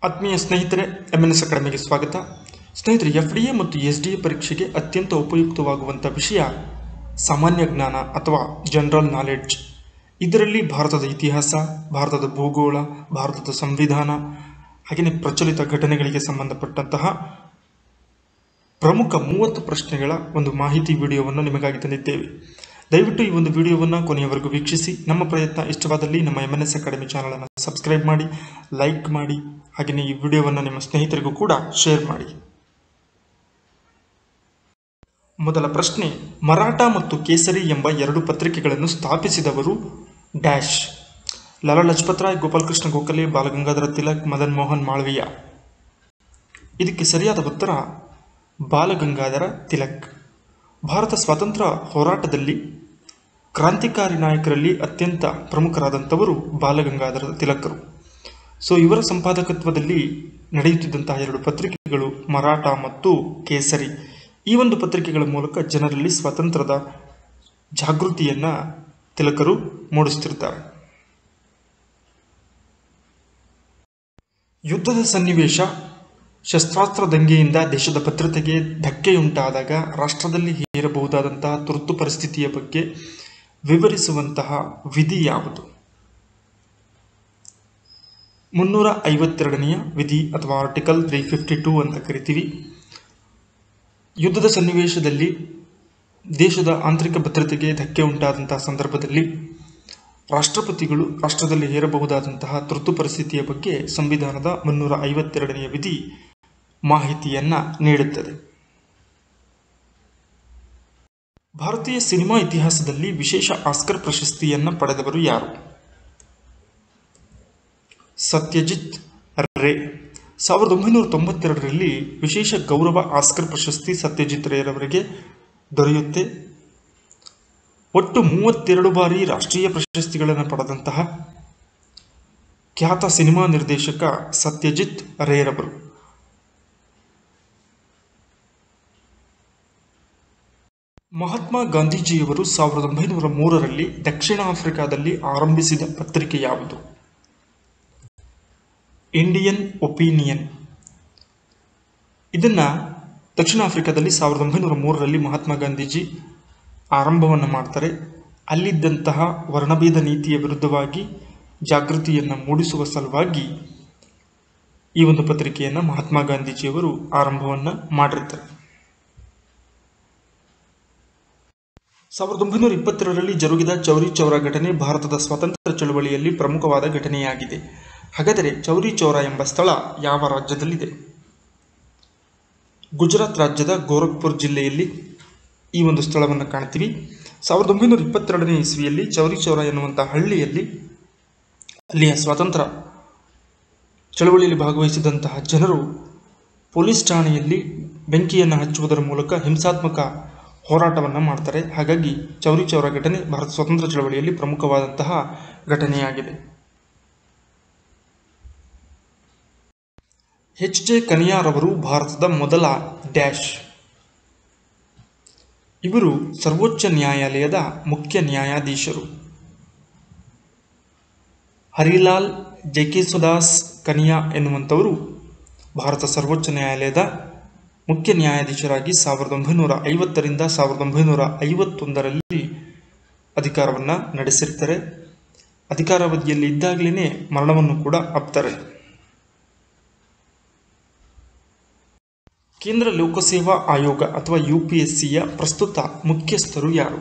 ಆತ್ಮೀಯ ಸ್ನೇಹಿತರೆ M N S ಅಕಾಡೆಮಿಗೆ ಸ್ವಾಗತ ಸ್ನೇಹಿತರೆ ಎಫ್ ಡಿ ಎ ಮತ್ತು ಎಸ್ ಡಿ ಎ ಪರೀಕ್ಷೆಗೆ ಅತ್ಯಂತ ಉಪಯುಕ್ತವಾಗುವಂಥ ವಿಷಯ ಸಾಮಾನ್ಯ ಜ್ಞಾನ ಅಥವಾ ಜನರಲ್ ನಾಲೆಡ್ಜ್ ಇದರಲ್ಲಿ ಭಾರತದ ಇತಿಹಾಸ ಭಾರತದ ಭೂಗೋಳ ಭಾರತದ ಸಂವಿಧಾನ ಹಾಗೆಯೇ ಪ್ರಚಲಿತ ಘಟನೆಗಳಿಗೆ ಸಂಬಂಧಪಟ್ಟಂತಹ ಪ್ರಮುಖ ಮೂವತ್ತು ಪ್ರಶ್ನೆಗಳ ಒಂದು ಮಾಹಿತಿ ವಿಡಿಯೋವನ್ನು ನಿಮಗಾಗಿ ತಂದಿದ್ದೇವೆ ದಯವಿಟ್ಟು ಈ ಒಂದು ವಿಡಿಯೋವನ್ನು ಕೊನೆಯವರೆಗೂ ವೀಕ್ಷಿಸಿ ನಮ್ಮ ಪ್ರಯತ್ನ ಇಷ್ಟವಾದಲ್ಲಿ ನಮ್ಮ ಎಮ್ ಎನ್ ಎಸ್ ಅಕಾಡೆಮಿ ಚಾನಲನ್ನು ಸಬ್ಸ್ಕ್ರೈಬ್ ಮಾಡಿ ಲೈಕ್ ಮಾಡಿ ಹಾಗೆಯೇ ಈ ವಿಡಿಯೋವನ್ನು ನಿಮ್ಮ ಸ್ನೇಹಿತರಿಗೂ ಕೂಡ ಶೇರ್ ಮಾಡಿ ಮೊದಲ ಪ್ರಶ್ನೆ ಮರಾಠ ಮತ್ತು ಕೇಸರಿ ಎಂಬ ಎರಡು ಪತ್ರಿಕೆಗಳನ್ನು ಸ್ಥಾಪಿಸಿದವರು ಡ್ಯಾಶ್ ಲಾಲಾ ಲಜಪತ್ ರಾಯ್ ಗೋಪಾಲಕೃಷ್ಣ ಗೋಖಲೆ ಬಾಲಗಂಗಾಧರ ತಿಲಕ್ ಮದನ್ ಮೋಹನ್ ಮಾಳವೀಯ ಇದಕ್ಕೆ ಸರಿಯಾದ ಉತ್ತರ ಬಾಲಗಂಗಾಧರ ತಿಲಕ್ ಭಾರತ ಸ್ವಾತಂತ್ರ್ಯ ಹೋರಾಟದಲ್ಲಿ ಕ್ರಾಂತಿಕಾರಿ ನಾಯಕರಲ್ಲಿ ಅತ್ಯಂತ ಪ್ರಮುಖರಾದಂಥವರು ಬಾಲಗಂಗಾಧರ ತಿಲಕರು ಸೊ ಇವರ ಸಂಪಾದಕತ್ವದಲ್ಲಿ ನಡೆಯುತ್ತಿದ್ದಂತಹ ಎರಡು ಪತ್ರಿಕೆಗಳು ಮರಾಠ ಮತ್ತು ಕೇಸರಿ ಈ ಒಂದು ಪತ್ರಿಕೆಗಳ ಮೂಲಕ ಜನರಲ್ಲಿ ಸ್ವಾತಂತ್ರ್ಯದ ಜಾಗೃತಿಯನ್ನು ತಿಲಕರು ಮೂಡಿಸುತ್ತಿರ್ತಾರೆ ಯುದ್ಧದ ಸನ್ನಿವೇಶ ಶಸ್ತ್ರಾಸ್ತ್ರ ದಂಗೆಯಿಂದ ದೇಶದ ಭದ್ರತೆಗೆ ಧಕ್ಕೆಯುಂಟಾದಾಗ ರಾಷ್ಟ್ರದಲ್ಲಿ ಹೇರಬಹುದಾದಂತಹ ತುರ್ತು ಪರಿಸ್ಥಿತಿಯ ಬಗ್ಗೆ ವಿವರಿಸುವಂತಹ ವಿಧಿ ಯಾವುದು ಮುನ್ನೂರ ಐವತ್ತೆರಡನೆಯ ವಿಧಿ ಅಥವಾ ಆರ್ಟಿಕಲ್ ತ್ರೀ ಫಿಫ್ಟಿ ಟೂ ಅಂತ ಕರಿತೀವಿ ಯುದ್ಧದ ಸನ್ನಿವೇಶದಲ್ಲಿ ದೇಶದ ಆಂತರಿಕ ಭದ್ರತೆಗೆ ಧಕ್ಕೆ ಉಂಟಾದಂತಹ ಸಂದರ್ಭದಲ್ಲಿ ರಾಷ್ಟ್ರಪತಿಗಳು ರಾಷ್ಟ್ರದಲ್ಲಿ ಹೇರಬಹುದಾದಂತಹ ತುರ್ತು ಪರಿಸ್ಥಿತಿಯ ಬಗ್ಗೆ ಸಂವಿಧಾನದ ಮುನ್ನೂರ ಐವತ್ತೆರಡನೆಯ ವಿಧಿ ಮಾಹಿತಿಯನ್ನ ನೀಡುತ್ತದೆ ಭಾರತೀಯ ಸಿನಿಮಾ ಇತಿಹಾಸದಲ್ಲಿ ವಿಶೇಷ ಆಸ್ಕರ್ ಪ್ರಶಸ್ತಿಯನ್ನ ಪಡೆದವರು ಯಾರು ಸತ್ಯಜಿತ್ ರೇ ಸಾವಿರದ ಒಂಬೈನೂರ ತೊಂಬತ್ತೆರಡರಲ್ಲಿ ವಿಶೇಷ ಗೌರವ ಆಸ್ಕರ್ ಪ್ರಶಸ್ತಿ ಸತ್ಯಜಿತ್ ರೇರವರಿಗೆ ದೊರೆಯುತ್ತೆ ಒಟ್ಟು ಮೂವತ್ತೆರಡು ಬಾರಿ ರಾಷ್ಟ್ರೀಯ ಪ್ರಶಸ್ತಿಗಳನ್ನು ಪಡೆದಂತಹ ಖ್ಯಾತ ಸಿನಿಮಾ ನಿರ್ದೇಶಕ ಸತ್ಯಜಿತ್ ರೇರವರು ಮಹಾತ್ಮ ಗಾಂಧೀಜಿಯವರು ಸಾವಿರದ ಒಂಬೈನೂರ ಮೂರರಲ್ಲಿ ದಕ್ಷಿಣ ಆಫ್ರಿಕಾದಲ್ಲಿ ಆರಂಭಿಸಿದ ಪತ್ರಿಕೆ ಯಾವುದು ಇಂಡಿಯನ್ ಒಪಿನಿಯನ್ ಇದನ್ನ ದಕ್ಷಿಣ ಆಫ್ರಿಕಾದಲ್ಲಿ ಸಾವಿರದ ಒಂಬೈನೂರ ಮೂರರಲ್ಲಿ ಮಹಾತ್ಮ ಗಾಂಧೀಜಿ ಆರಂಭವನ್ನು ಮಾಡ್ತಾರೆ ಅಲ್ಲಿದ್ದಂತಹ ವರ್ಣಭೇದ ನೀತಿಯ ವಿರುದ್ಧವಾಗಿ ಜಾಗೃತಿಯನ್ನು ಮೂಡಿಸುವ ಸಲುವಾಗಿ ಈ ಒಂದು ಪತ್ರಿಕೆಯನ್ನು ಮಹಾತ್ಮ ಗಾಂಧೀಜಿಯವರು ಆರಂಭವನ್ನು ಮಾಡಿರ್ತಾರೆ ಸಾವಿರದ ಒಂಬೈನೂರ ಇಪ್ಪತ್ತೆರಡರಲ್ಲಿ ಜರುಗಿದ ಚೌರಿ ಚೌರ ಘಟನೆ ಭಾರತದ ಸ್ವಾತಂತ್ರ್ಯ ಚಳವಳಿಯಲ್ಲಿ ಪ್ರಮುಖವಾದ ಘಟನೆಯಾಗಿದೆ ಹಾಗಾದರೆ ಚೌರಿ ಚೌರ ಎಂಬ ಸ್ಥಳ ಯಾವ ರಾಜ್ಯದಲ್ಲಿದೆ ಗುಜರಾತ್ ರಾಜ್ಯದ ಗೋರಖ್ಪುರ್ ಜಿಲ್ಲೆಯಲ್ಲಿ ಈ ಒಂದು ಸ್ಥಳವನ್ನು ಕಾಣ್ತೀವಿ ಸಾವಿರದ ಒಂಬೈನೂರ ಇಪ್ಪತ್ತೆರಡನೇ ಇಸ್ವಿಯಲ್ಲಿ ಚೌರಿ ಚೌರ ಎನ್ನುವಂಥ ಹಳ್ಳಿಯಲ್ಲಿ ಅಲ್ಲಿಯ ಸ್ವಾತಂತ್ರ್ಯ ಚಳವಳಿಯಲ್ಲಿ ಭಾಗವಹಿಸಿದಂತಹ ಜನರು ಪೊಲೀಸ್ ಠಾಣೆಯಲ್ಲಿ ಬೆಂಕಿಯನ್ನು ಹಚ್ಚುವುದರ ಮೂಲಕ ಹಿಂಸಾತ್ಮಕ ಹೋರಾಟವನ್ನು ಮಾಡ್ತಾರೆ ಹಾಗಾಗಿ ಚೌರಿ ಚೌರ ಘಟನೆ ಭಾರತ ಸ್ವಾತಂತ್ರ್ಯ ಚಳವಳಿಯಲ್ಲಿ ಪ್ರಮುಖವಾದಂತಹ ಘಟನೆಯಾಗಿದೆ ಎಚ್ ಜೆ ಕನಿಯಾರವರು ಭಾರತದ ಮೊದಲ ಡ್ಯಾಶ್ ಇವರು ಸರ್ವೋಚ್ಚ ನ್ಯಾಯಾಲಯದ ಮುಖ್ಯ ನ್ಯಾಯಾಧೀಶರು ಹರಿಲಾಲ್ ಜೆಕಿಸುದಾಸ್ ಕನಿಯಾ ಎನ್ನುವಂಥವರು ಭಾರತ ಸರ್ವೋಚ್ಚ ನ್ಯಾಯಾಲಯದ ಮುಖ್ಯ ನ್ಯಾಯಾಧೀಶರಾಗಿ ಸಾವಿರದ ಒಂಬೈನೂರ ಐವತ್ತರಿಂದ ಸಾವಿರದ ಒಂಬೈನೂರ ಐವತ್ತೊಂದರಲ್ಲಿ ಅಧಿಕಾರವನ್ನು ನಡೆಸಿರ್ತಾರೆ ಅಧಿಕಾರಾವಧಿಯಲ್ಲಿ ಇದ್ದಾಗಲೇ ಮರಣವನ್ನು ಕೂಡ ಅಪ್ತಾರೆ ಕೇಂದ್ರ ಲೋಕಸೇವಾ ಆಯೋಗ ಅಥವಾ ಯು ಪಿ ಎಸ್ ಸಿಯ ಪ್ರಸ್ತುತ ಮುಖ್ಯಸ್ಥರು ಯಾರು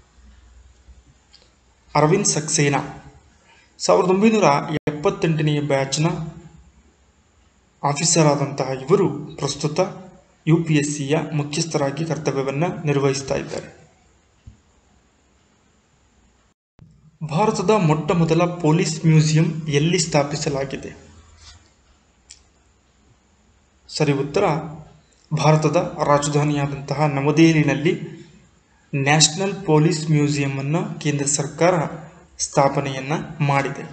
ಅರವಿಂದ್ ಸಕ್ಸೇನಾ ಸಾವಿರದ ಒಂಬೈನೂರ ಎಪ್ಪತ್ತೆಂಟನೆಯ ಬ್ಯಾಚ್ನ ಆಫೀಸರ್ ಆದಂತಹ ಇವರು ಪ್ರಸ್ತುತ ಯು ಪಿ ಎಸ್ ಸಿಯ ಮುಖ್ಯಸ್ಥರಾಗಿ ಕರ್ತವ್ಯವನ್ನು ನಿರ್ವಹಿಸ್ತಾ ಇದ್ದಾರೆ ಭಾರತದ ಮೊಟ್ಟ ಮೊದಲ ಪೊಲೀಸ್ ಮ್ಯೂಸಿಯಂ ಎಲ್ಲಿ ಸ್ಥಾಪಿಸಲಾಗಿದೆ ಸರಿ ಉತ್ತರ ಭಾರತದ ರಾಜಧಾನಿಯಾದಂತಹ ನವದೆಹಲಿನಲ್ಲಿ ನ್ಯಾಷನಲ್ ಪೊಲೀಸ್ ಮ್ಯೂಸಿಯಂ ಅನ್ನು ಕೇಂದ್ರ ಸರ್ಕಾರ ಸ್ಥಾಪನೆಯನ್ನ ಮಾಡಿದೆ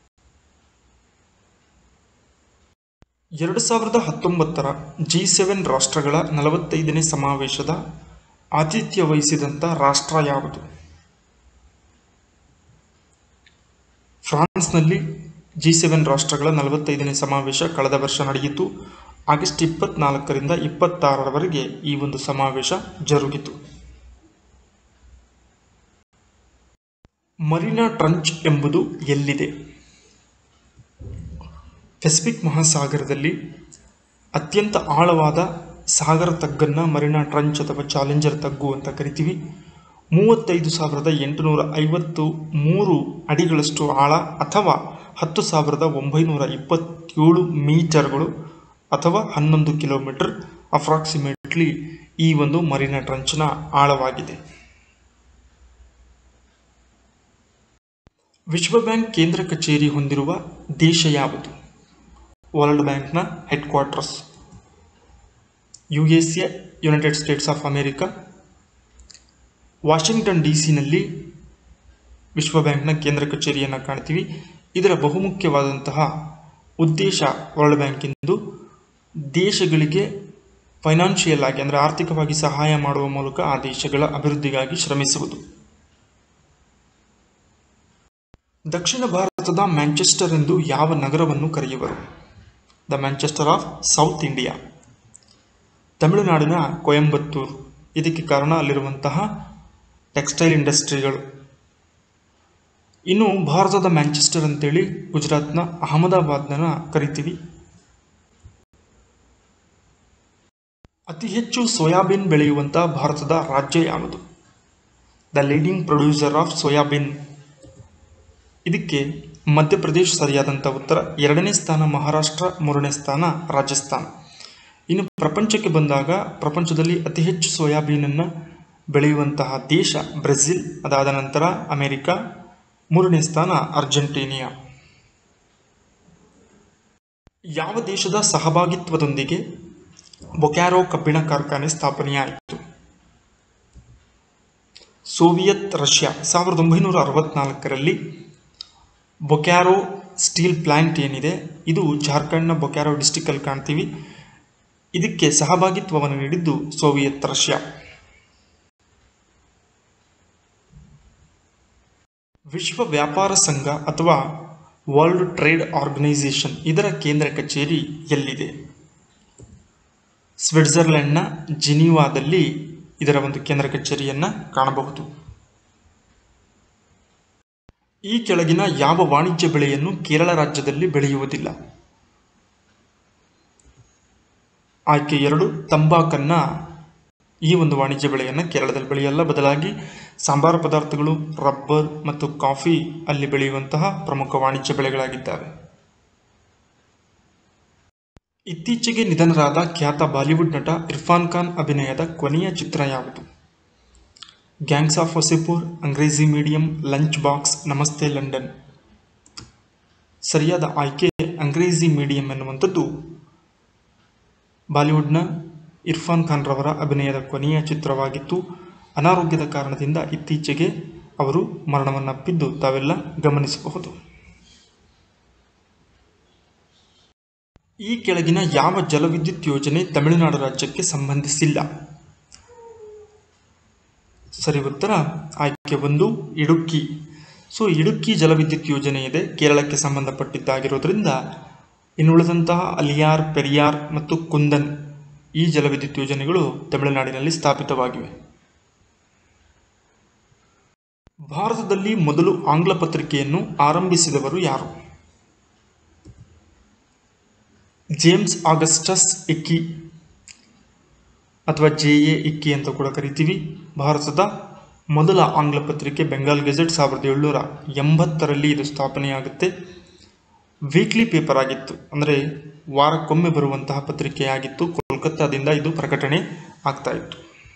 ಎರಡು ಸಾವಿರದ ಹತ್ತೊಂಬತ್ತರ ಜಿ ಸೆವೆನ್ ರಾಷ್ಟ್ರಗಳ ನಲವತ್ತೈದನೇ ಸಮಾವೇಶದ ಆತಿಥ್ಯ ವಹಿಸಿದಂಥ ರಾಷ್ಟ್ರ ಯಾವುದು ಫ್ರಾನ್ಸ್ನಲ್ಲಿ ಜಿ ಸೆವೆನ್ ರಾಷ್ಟ್ರಗಳ ನಲವತ್ತೈದನೇ ಸಮಾವೇಶ ಕಳೆದ ವರ್ಷ ನಡೆಯಿತು ಆಗಸ್ಟ್ ಇಪ್ಪತ್ನಾಲ್ಕರಿಂದ ಇಪ್ಪತ್ತಾರರವರೆಗೆ ಈ ಒಂದು ಸಮಾವೇಶ ಜರುಗಿತು ಮರೀನಾ ಟ್ರಂಚ್ ಎಂಬುದು ಎಲ್ಲಿದೆ ಪೆಸಿಫಿಕ್ ಮಹಾಸಾಗರದಲ್ಲಿ ಅತ್ಯಂತ ಆಳವಾದ ಸಾಗರ ತಗ್ಗನ್ನು ಮರೀನಾ ಟ್ರಂಚ್ ಅಥವಾ ಚಾಲೆಂಜರ್ ತಗ್ಗು ಅಂತ ಕರಿತೀವಿ ಮೂವತ್ತೈದು ಸಾವಿರದ ಎಂಟುನೂರ ಐವತ್ತು ಮೂರು ಅಡಿಗಳಷ್ಟು ಆಳ ಅಥವಾ ಹತ್ತು ಸಾವಿರದ ಒಂಬೈನೂರ ಇಪ್ಪತ್ತೇಳು ಮೀಟರ್ಗಳು ಅಥವಾ ಹನ್ನೊಂದು ಕಿಲೋಮೀಟರ್ ಅಪ್ರಾಕ್ಸಿಮೇಟ್ಲಿ ಈ ಒಂದು ಮರೀನಾ ಟ್ರಂಚ್ನ ಆಳವಾಗಿದೆ ವಿಶ್ವ ಬ್ಯಾಂಕ್ ಕೇಂದ್ರ ಕಚೇರಿ ಹೊಂದಿರುವ ದೇಶ ಯಾವುದು ವರ್ಲ್ಡ್ ಬ್ಯಾಂಕ್ನ headquarters U S A United States of America Washington D ಸಿನಲ್ಲಿ ವಿಶ್ವ ಬ್ಯಾಂಕ್ನ ಕೇಂದ್ರ ಕಚೇರಿಯನ್ನು ಕಾಣ್ತೀವಿ ಇದರ ಬಹುಮುಖ್ಯವಾದಂತಹ ಉದ್ದೇಶ ವರ್ಲ್ಡ್ ಬ್ಯಾಂಕಿಂದು ದೇಶಗಳಿಗೆ ಫೈನಾನ್ಷಿಯಲ್ ಆಗಿ ಅಂದರೆ ಆರ್ಥಿಕವಾಗಿ ಸಹಾಯ ಮಾಡುವ ಮೂಲಕ ಆ ದೇಶಗಳ ಅಭಿವೃದ್ಧಿಗಾಗಿ ಶ್ರಮಿಸುವುದು ದಕ್ಷಿಣ ಭಾರತದ ಮ್ಯಾಂಚೆಸ್ಟರ್ ಎಂದು ಯಾವ ನಗರವನ್ನು ಕರೆಯುವರು the Manchester of South India ತಮಿಳುನಾಡಿನ ಕೊಯಂಬತ್ತೂರು ಇದಕ್ಕೆ ಕಾರಣ ಅಲ್ಲಿರುವಂತಹ ಟೆಕ್ಸ್ಟೈಲ್ ಇಂಡಸ್ಟ್ರಿಗಳು ಇನ್ನು ಭಾರತದ ಮ್ಯಾಂಚೆಸ್ಟರ್ ಅಂತೇಳಿ ಗುಜರಾತ್ನ ಅಹಮದಾಬಾದ್ನ ಕರಿತೀವಿ ಅತಿ ಹೆಚ್ಚು ಸೋಯಾಬೀನ್ ಬೆಳೆಯುವಂಥ ಭಾರತದ ರಾಜ್ಯ ಯಾವುದು the leading producer of soybean ಇದಕ್ಕೆ ಮಧ್ಯಪ್ರದೇಶ ಸರಿಯಾದಂಥ ಉತ್ತರ ಎರಡನೇ ಸ್ಥಾನ ಮಹಾರಾಷ್ಟ್ರ ಮೂರನೇ ಸ್ಥಾನ ರಾಜಸ್ಥಾನ ಇನ್ನು ಪ್ರಪಂಚಕ್ಕೆ ಬಂದಾಗ ಪ್ರಪಂಚದಲ್ಲಿ ಅತಿ ಹೆಚ್ಚು ಸೋಯಾಬೀನನ್ನು ಬೆಳೆಯುವಂತಹ ದೇಶ ಬ್ರೆಜಿಲ್ ಅದಾದ ನಂತರ ಅಮೆರಿಕ ಮೂರನೇ ಸ್ಥಾನ ಅರ್ಜೆಂಟೀನಿಯಾ ಯಾವ ದೇಶದ ಸಹಭಾಗಿತ್ವದೊಂದಿಗೆ ಬೊಕ್ಯಾರೋ ಕಬ್ಬಿಣ ಕಾರ್ಖಾನೆ ಸ್ಥಾಪನೆಯಾಯಿತು ಸೋವಿಯತ್ ರಷ್ಯಾ ಸಾವಿರದ ಒಂಬೈನೂರ ಅರವತ್ನಾಲ್ಕರಲ್ಲಿ ಬೊಕ್ಯಾರೋ ಸ್ಟೀಲ್ ಪ್ಲಾಂಟ್ ಏನಿದೆ ಇದು ಜಾರ್ಖಂಡ್ನ ಬೊಕ್ಯಾರೋ ಡಿಸ್ಟಿಕಲ್ಲಿ ಕಾಣ್ತೀವಿ ಇದಕ್ಕೆ ಸಹಭಾಗಿತ್ವವನ್ನು ನೀಡಿದ್ದು ಸೋವಿಯತ್ ರಷ್ಯಾ ವಿಶ್ವ ವ್ಯಾಪಾರ ಸಂಘ ಅಥವಾ ವರ್ಲ್ಡ್ ಟ್ರೇಡ್ ಆರ್ಗನೈಸೇಷನ್ ಇದರ ಕೇಂದ್ರ ಕಚೇರಿ ಎಲ್ಲಿದೆ ಸ್ವಿಟ್ಜರ್ಲೆಂಡ್ನ ಜಿನೀವಾದಲ್ಲಿ ಇದರ ಒಂದು ಕೇಂದ್ರ ಕಚೇರಿಯನ್ನು ಕಾಣಬಹುದು ಈ ಕೆಳಗಿನ ಯಾವ ವಾಣಿಜ್ಯ ಬೆಳೆಯನ್ನು ಕೇರಳ ರಾಜ್ಯದಲ್ಲಿ ಬೆಳೆಯುವುದಿಲ್ಲ ಆಯ್ಕೆ ಎರಡು ತಂಬಾಕನ್ನ ಈ ಒಂದು ವಾಣಿಜ್ಯ ಬೆಳೆಯನ್ನು ಕೇರಳದಲ್ಲಿ ಬೆಳೆಯಲ್ಲ ಬದಲಾಗಿ ಸಾಂಬಾರ ಪದಾರ್ಥಗಳು ರಬ್ಬರ್ ಮತ್ತು ಕಾಫಿ ಅಲ್ಲಿ ಬೆಳೆಯುವಂತಹ ಪ್ರಮುಖ ವಾಣಿಜ್ಯ ಬೆಳೆಗಳಾಗಿದ್ದಾವೆ ಇತ್ತೀಚೆಗೆ ನಿಧನರಾದ ಖ್ಯಾತ ಬಾಲಿವುಡ್ ನಟ ಇರ್ಫಾನ್ ಖಾನ್ ಅಭಿನಯದ ಕೊನೆಯ ಚಿತ್ರ ಯಾವುದು gangs of Wasseypur Angrezi medium lunch box Namaste London ಸರಿಯಾದ ಆಯ್ಕೆ ಅಂಗ್ರೇಜಿ ಮೀಡಿಯಂ ಎನ್ನುವಂಥದ್ದು ಬಾಲಿವುಡ್ನ ಇರ್ಫಾನ್ ಖಾನ್ ರವರ ಅಭಿನಯದ ಕೊನೆಯ ಚಿತ್ರವಾಗಿತ್ತು ಅನಾರೋಗ್ಯದ ಕಾರಣದಿಂದ ಇತ್ತೀಚೆಗೆ ಅವರು ಮರಣವನ್ನಪ್ಪಿದ್ದು ತಾವೆಲ್ಲ ಗಮನಿಸಬಹುದು ಈ ಕೆಳಗಿನ ಯಾವ ಜಲವಿದ್ಯುತ್ ಯೋಜನೆ ತಮಿಳುನಾಡು ರಾಜ್ಯಕ್ಕೆ ಸಂಬಂಧಿಸಿಲ್ಲ ಸರಿ ಉತ್ತರ ಆಯ್ಕೆ ಒಂದು ಇಡುಕ್ಕಿ ಸೊ ಇಡುಕ್ಕಿ ಜಲವಿದ್ಯುತ್ ಯೋಜನೆ ಇದೆ ಕೇರಳಕ್ಕೆ ಸಂಬಂಧಪಟ್ಟಿದ್ದಾಗಿರೋದ್ರಿಂದ ಇನ್ನುಳಿದಂತಹ ಅಲಿಯಾರ್ ಪೆರಿಯಾರ್ ಮತ್ತು ಕುಂದನ್ ಈ ಜಲವಿದ್ಯುತ್ ಯೋಜನೆಗಳು ತಮಿಳುನಾಡಿನಲ್ಲಿ ಸ್ಥಾಪಿತವಾಗಿವೆ ಭಾರತದಲ್ಲಿ ಮೊದಲು ಆಂಗ್ಲ ಪತ್ರಿಕೆಯನ್ನು ಆರಂಭಿಸಿದವರು ಯಾರು ಜೇಮ್ಸ್ ಆಗಸ್ಟಸ್ ಇಕ್ಕಿ ಅಥವಾ ಜೆ ಎ ಇಕ್ಕಿ ಅಂತ ಕೂಡ ಕರಿತೀವಿ ಭಾರತದ ಮೊದಲ ಆಂಗ್ಲ ಪತ್ರಿಕೆ ಬೆಂಗಾಲ್ ಗೆಜೆಟ್ ಸಾವಿರದ ಏಳ್ನೂರ ಎಂಬತ್ತರಲ್ಲಿ ಇದು ಸ್ಥಾಪನೆಯಾಗುತ್ತೆ ವೀಕ್ಲಿ ಪೇಪರ್ ಆಗಿತ್ತು ಅಂದರೆ ವಾರಕ್ಕೊಮ್ಮೆ ಬರುವಂತಹ ಪತ್ರಿಕೆಯಾಗಿತ್ತು ಕೋಲ್ಕತ್ತಾದಿಂದ ಇದು ಪ್ರಕಟಣೆ ಆಗ್ತಾ ಇತ್ತು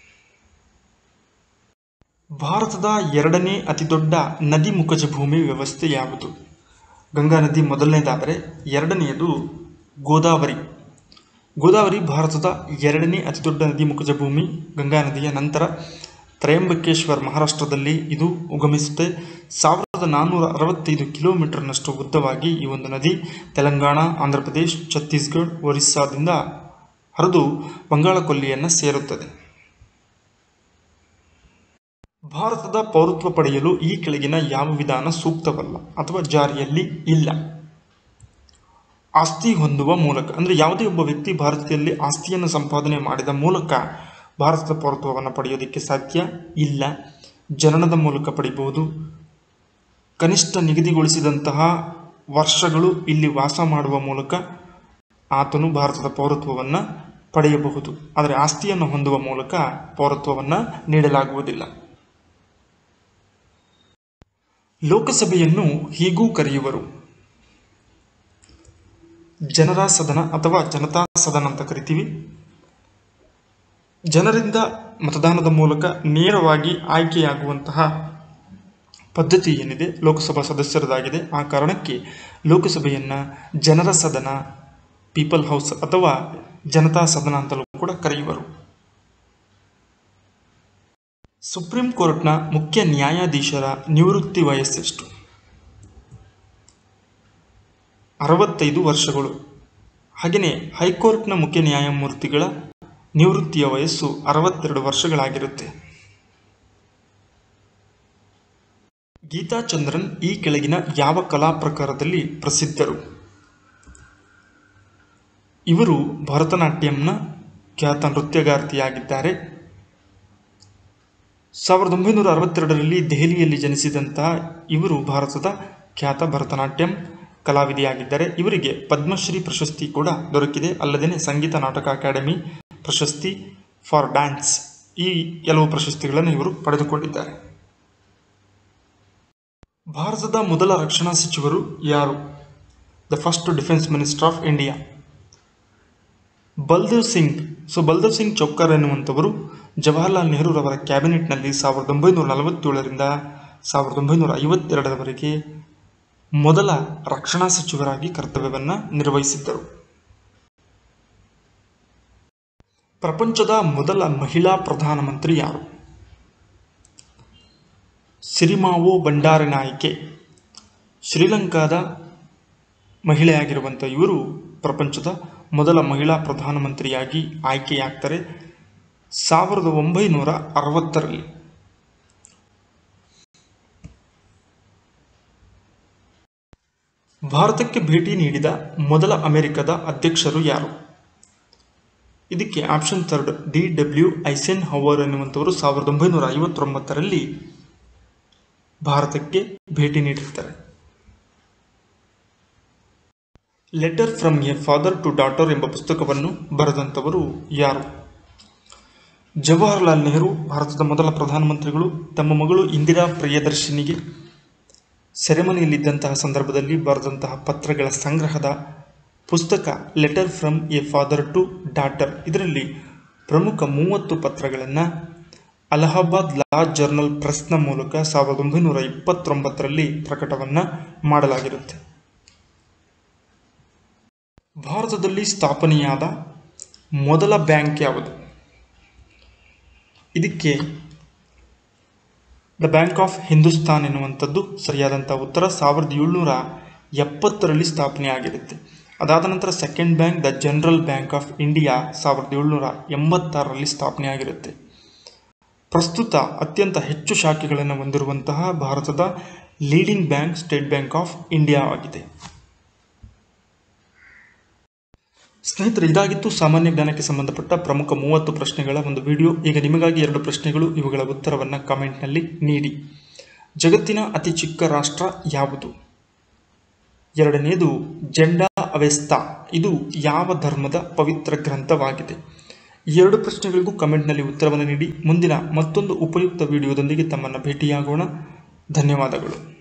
ಭಾರತದ ಎರಡನೇ ಅತಿದೊಡ್ಡ ನದಿ ಮುಖಜ ಭೂಮಿ ವ್ಯವಸ್ಥೆ ಯಾವುದು ಗಂಗಾ ನದಿ ಮೊದಲನೇದಾದರೆ ಎರಡನೆಯದು ಗೋದಾವರಿ ಗೋದಾವರಿ ಭಾರತದ ಎರಡನೇ ಅತಿದೊಡ್ಡ ನದಿ ಮುಖಜ ಭೂಮಿ ಗಂಗಾ ನದಿಯ ನಂತರ ತ್ರಯಂಬಕೇಶ್ವರ್ ಮಹಾರಾಷ್ಟ್ರದಲ್ಲಿ ಇದು ಉಗಮಿಸುತ್ತೆ ಸಾವಿರದ ನಾನ್ನೂರ ಅರವತ್ತೈದು ಕಿಲೋಮೀಟರ್ನಷ್ಟು ಉದ್ದವಾಗಿ ಈ ಒಂದು ನದಿ ತೆಲಂಗಾಣ ಆಂಧ್ರ ಪ್ರದೇಶ್ ಛತ್ತೀಸ್ಗಢ ಒರಿಸ್ಸಾದಿಂದ ಹರಿದು ಬಂಗಾಳ ಕೊಲ್ಲಿಯನ್ನು ಸೇರುತ್ತದೆ ಭಾರತದ ಪೌರತ್ವ ಪಡೆಯಲು ಈ ಕೆಳಗಿನ ಯಾವ ವಿಧಾನ ಸೂಕ್ತವಲ್ಲ ಅಥವಾ ಜಾರಿಯಲ್ಲಿ ಇಲ್ಲ ಆಸ್ತಿ ಹೊಂದುವ ಮೂಲಕ ಅಂದರೆ ಯಾವುದೇ ಒಬ್ಬ ವ್ಯಕ್ತಿ ಭಾರತದಲ್ಲಿ ಆಸ್ತಿಯನ್ನು ಸಂಪಾದನೆ ಮಾಡಿದ ಮೂಲಕ ಭಾರತದ ಪೌರತ್ವವನ್ನು ಪಡೆಯೋದಕ್ಕೆ ಸಾಧ್ಯ ಇಲ್ಲ ಜನನದ ಮೂಲಕ ಪಡಿಬಹುದು ಕನಿಷ್ಠ ನಿಗದಿಗೊಳಿಸಿದಂತಹ ವರ್ಷಗಳು ಇಲ್ಲಿ ವಾಸ ಮಾಡುವ ಮೂಲಕ ಆತನು ಭಾರತದ ಪೌರತ್ವವನ್ನು ಪಡೆಯಬಹುದು ಆದರೆ ಆಸ್ತಿಯನ್ನು ಹೊಂದುವ ಮೂಲಕ ಪೌರತ್ವವನ್ನು ನೀಡಲಾಗುವುದಿಲ್ಲ ಲೋಕಸಭೆಯನ್ನು ಹೀಗೂ ಕರೆಯುವರು ಜನರ ಸದನ ಅಥವಾ ಜನತಾ ಸದನ ಅಂತ ಕರಿತೀವಿ ಜನರಿಂದ ಮತದಾನದ ಮೂಲಕ ನೇರವಾಗಿ ಆಯ್ಕೆಯಾಗುವಂತಹ ಪದ್ಧತಿ ಏನಿದೆ ಲೋಕಸಭಾ ಸದಸ್ಯರದಾಗಿದೆ ಆ ಕಾರಣಕ್ಕೆ ಲೋಕಸಭೆಯನ್ನು ಜನರ ಸದನ ಪೀಪಲ್ ಹೌಸ್ ಅಥವಾ ಜನತಾ ಸದನ ಅಂತಲೂ ಕೂಡ ಕರೆಯುವರು ಸುಪ್ರೀಂ ಕೋರ್ಟ್ನ ಮುಖ್ಯ ನ್ಯಾಯಾಧೀಶರ ನಿವೃತ್ತಿ ವಯಸ್ಸೆಷ್ಟು ಅರವತ್ತೈದು ವರ್ಷಗಳು ಹಾಗೆಯೇ ಹೈಕೋರ್ಟ್ನ ಮುಖ್ಯ ನ್ಯಾಯಮೂರ್ತಿಗಳ ನಿವೃತ್ತಿಯ ವಯಸ್ಸು ಅರವತ್ತೆರಡು ವರ್ಷಗಳಾಗಿರುತ್ತೆ ಗೀತಾ ಚಂದ್ರನ್ ಈ ಕೆಳಗಿನ ಯಾವ ಕಲಾ ಪ್ರಕಾರದಲ್ಲಿ ಪ್ರಸಿದ್ಧರು ಇವರು ಭರತನಾಟ್ಯಂನ ಖ್ಯಾತ ನೃತ್ಯಗಾರ್ತಿಯಾಗಿದ್ದಾರೆ ಸಾವಿರದ ಒಂಬೈನೂರ ಅರವತ್ತೆರಡರಲ್ಲಿ ದೆಹಲಿಯಲ್ಲಿ ಜನಿಸಿದಂತಹ ಇವರು ಭಾರತದ ಖ್ಯಾತ ಭರತನಾಟ್ಯಂ ಕಲಾವಿದೆಯಾಗಿದ್ದಾರೆ ಇವರಿಗೆ ಪದ್ಮಶ್ರೀ ಪ್ರಶಸ್ತಿ ಕೂಡ ದೊರಕಿದೆ ಅಲ್ಲದೆ ಸಂಗೀತ ನಾಟಕ ಅಕಾಡೆಮಿ ಪ್ರಶಸ್ತಿ ಫಾರ್ ಡ್ಯಾನ್ಸ್ ಈ ಕೆಲವು ಪ್ರಶಸ್ತಿಗಳನ್ನು ಇವರು ಪಡೆದುಕೊಂಡಿದ್ದಾರೆ ಭಾರತದ ಮೊದಲ ರಕ್ಷಣಾ ಸಚಿವರು ಯಾರು the first defence minister of India Baldev Singh so Baldev Singh Choukkar ಎನ್ನುವಂಥವರು ಜವಾಹರ್ಲಾಲ್ ನೆಹರೂರವರ ಕ್ಯಾಬಿನೆಟ್ನಲ್ಲಿ ಸಾವಿರದ ಒಂಬೈನೂರ ನಲವತ್ತೇಳರಿಂದ ಸಾವಿರದ ಒಂಬೈನೂರ ಐವತ್ತೆರಡರವರೆಗೆ ಮೊದಲ ರಕ್ಷಣಾ ಸಚಿವರಾಗಿ ಕರ್ತವ್ಯವನ್ನು ನಿರ್ವಹಿಸಿದ್ದರು ಪ್ರಪಂಚದ ಮೊದಲ ಮಹಿಳಾ ಪ್ರಧಾನಮಂತ್ರಿ ಯಾರು ಸಿರಿಮಾವೋ ಬಂಡಾರನಾಯಿಕೆ ಶ್ರೀಲಂಕಾದ ಮಹಿಳೆಯಾಗಿರುವಂಥ ಇವರು ಪ್ರಪಂಚದ ಮೊದಲ ಮಹಿಳಾ ಪ್ರಧಾನಮಂತ್ರಿಯಾಗಿ ಆಯ್ಕೆಯಾಗ್ತಾರೆ ಸಾವಿರದ ಒಂಬೈನೂರ ಅರವತ್ತರಲ್ಲಿ ಭಾರತಕ್ಕೆ ಭೇಟಿ ನೀಡಿದ ಮೊದಲ ಅಮೆರಿಕದ ಅಧ್ಯಕ್ಷರು ಯಾರು ಇದಕ್ಕೆ option third D W Eisenhower ಎನ್ನುವಂಥವರು ಸಾವಿರದ ಒಂಬೈನೂರ ಐವತ್ತೊಂಬತ್ತರಲ್ಲಿ ಭಾರತಕ್ಕೆ ಭೇಟಿ ನೀಡಿರ್ತಾರೆ letter from a father to daughter ಎಂಬ ಪುಸ್ತಕವನ್ನು ಬರೆದಂಥವರು ಯಾರು ಜವಾಹರ್ಲಾಲ್ ನೆಹರು ಭಾರತದ ಮೊದಲ ಪ್ರಧಾನಮಂತ್ರಿಗಳು ತಮ್ಮ ಮಗಳು ಇಂದಿರಾ ಪ್ರಿಯದರ್ಶಿನಿಗೆ ಸೆರೆಮನೆಯಲ್ಲಿದ್ದಂತಹ ಸಂದರ್ಭದಲ್ಲಿ ಬರೆದಂತಹ ಪತ್ರಗಳ ಸಂಗ್ರಹದ ಪುಸ್ತಕ letter from a father to daughter ಇದರಲ್ಲಿ ಪ್ರಮುಖ ಮೂವತ್ತು ಪತ್ರಗಳನ್ನು ಅಲಹಾಬಾದ್ ಲಾ ಜರ್ನಲ್ ಪ್ರೆಸ್ನ ಮೂಲಕ ಸಾವಿರದ ಒಂಬೈನೂರ ಇಪ್ಪತ್ತೊಂಬತ್ತರಲ್ಲಿ ಪ್ರಕಟವನ್ನು ಮಾಡಲಾಗಿರುತ್ತೆ ಭಾರತದಲ್ಲಿ ಸ್ಥಾಪನೆಯಾದ ಮೊದಲ ಬ್ಯಾಂಕ್ ಯಾವುದು ಇದಕ್ಕೆ ದ ಬ್ಯಾಂಕ್ ಆಫ್ ಹಿಂದೂಸ್ತಾನ್ ಎನ್ನುವಂಥದ್ದು ಸರಿಯಾದಂಥ ಉತ್ತರ ಸಾವಿರದ ಏಳ್ನೂರ ಎಪ್ಪತ್ತರಲ್ಲಿ ಸ್ಥಾಪನೆ ಆಗಿರುತ್ತೆ ಅದಾದ ನಂತರ second bank the general bank of India ಸಾವಿರದ ಏಳ್ನೂರ ಎಂಬತ್ತಾರರಲ್ಲಿ ಸ್ಥಾಪನೆ ಆಗಿರುತ್ತೆ ಪ್ರಸ್ತುತ ಅತ್ಯಂತ ಹೆಚ್ಚು ಶಾಖೆಗಳನ್ನು ಹೊಂದಿರುವಂತಹ ಭಾರತದ leading bank state bank of India ಆಗಿದೆ ಸ್ನೇಹಿತರೆ ಇದಾಗಿತ್ತು ಸಾಮಾನ್ಯ ಜ್ಞಾನಕ್ಕೆ ಸಂಬಂಧಪಟ್ಟ ಪ್ರಮುಖ ಮೂವತ್ತು ಪ್ರಶ್ನೆಗಳ ಒಂದು ವಿಡಿಯೋ ಈಗ ನಿಮಗಾಗಿ ಎರಡು ಪ್ರಶ್ನೆಗಳು ಇವುಗಳ ಉತ್ತರವನ್ನು ಕಾಮೆಂಟ್ನಲ್ಲಿ ನೀಡಿ ಜಗತ್ತಿನ ಅತಿ ಚಿಕ್ಕ ರಾಷ್ಟ್ರ ಯಾವುದು ಎರಡನೆಯದು ಜೆಂಡಾ ಅವೆಸ್ತಾ ಇದು ಯಾವ ಧರ್ಮದ ಪವಿತ್ರ ಗ್ರಂಥವಾಗಿದೆ ಈ ಎರಡು ಪ್ರಶ್ನೆಗಳಿಗೂ ಕಮೆಂಟ್ನಲ್ಲಿ ಉತ್ತರವನ್ನು ನೀಡಿ ಮುಂದಿನ ಮತ್ತೊಂದು ಉಪಯುಕ್ತ ವಿಡಿಯೋದೊಂದಿಗೆ ತಮ್ಮನ್ನು ಭೇಟಿಯಾಗೋಣ ಧನ್ಯವಾದಗಳು